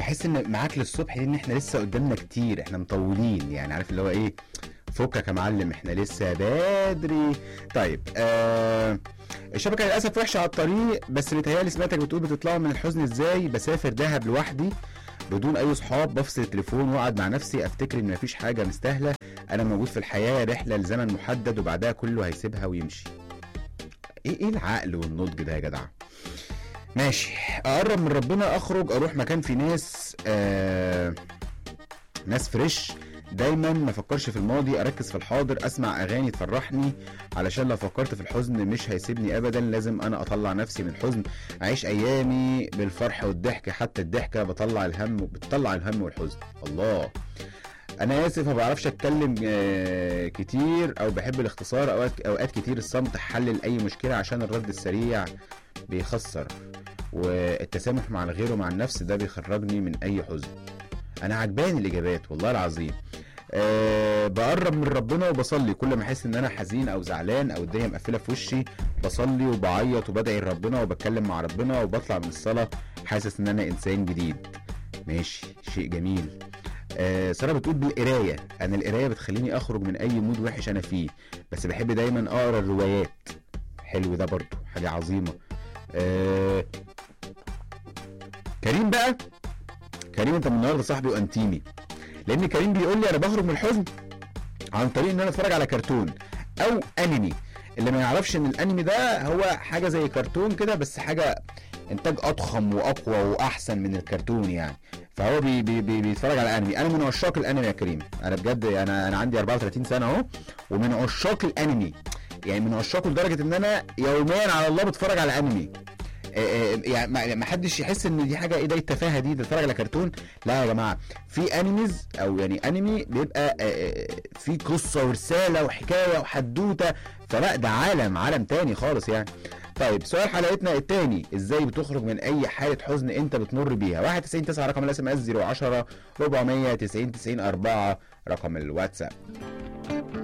بحس ان معاك للصبح دي ان احنا لسه قدامنا كتير احنا مطولين يعني عارف اللي هو ايه فكك يا معلم احنا لسه بدري طيب آه الشبكه للاسف وحشه على الطريق بس متهيألي سمعتك بتقول بتطلعوا من الحزن ازاي بسافر دهب لوحدي بدون اي صحاب بفصل التليفون واقعد مع نفسي افتكر ان مفيش حاجه مستاهله انا موجود في الحياه رحله لزمن محدد وبعدها كله هيسيبها ويمشي ايه ايه العقل والنضج ده يا جدع ماشي اقرب من ربنا اخرج اروح مكان فيه ناس آه ناس فريش دايما ما افكرش في الماضي اركز في الحاضر اسمع اغاني تفرحني علشان لو فكرت في الحزن مش هيسيبني ابدا لازم انا اطلع نفسي من الحزن اعيش ايامي بالفرح والضحك حتى الضحكه بطلع الهم بتطلع الهم والحزن الله انا اسف ما بعرفش اتكلم آه، كتير او بحب الاختصار اوقات اوقات كتير الصمت حل لاي مشكله عشان الرد السريع بيخسر والتسامح مع الغير ومع النفس ده بيخرجني من اي حزن انا عجباني الاجابات والله العظيم أه بقرب من ربنا وبصلي كل ما احس ان انا حزين او زعلان او الدنيا مقفله في وشي بصلي وبعيط وبدعي لربنا وبتكلم مع ربنا وبطلع من الصلاه حاسس ان انا انسان جديد ماشي شيء جميل آه ساره بتقول بالقرايه انا القرايه بتخليني اخرج من اي مود وحش انا فيه بس بحب دايما اقرا الروايات حلو ده برضو حاجه عظيمه آه كريم بقى كريم انت من النهارده صاحبي وانتيمي لان كريم بيقول لي انا بخرج من الحزن عن طريق ان انا اتفرج على كرتون او انمي اللي ما يعرفش ان الانمي ده هو حاجه زي كرتون كده بس حاجه انتاج اضخم واقوى واحسن من الكرتون يعني فهو بي بي بي بيتفرج على انمي انا من عشاق الانمي يا كريم انا بجد انا انا عندي 34 سنه اهو ومن عشاق الانمي يعني من عشاقه لدرجه ان انا يوميا على الله بتفرج على انمي آه، آه، يعني ما- ما حدش يحس ان دي حاجه ايه ده التفاهه دي ده اتفرج على كرتون لا يا جماعه في انميز او يعني انمي بيبقى آه، آه، في قصه ورساله وحكايه وحدوته فلا ده عالم عالم تاني خالص يعني طيب سؤال حلقتنا التاني ازاي بتخرج من اي حاله حزن انت بتمر بيها 91 9 رقم الاس ام اس 010 490 90 4 رقم الواتساب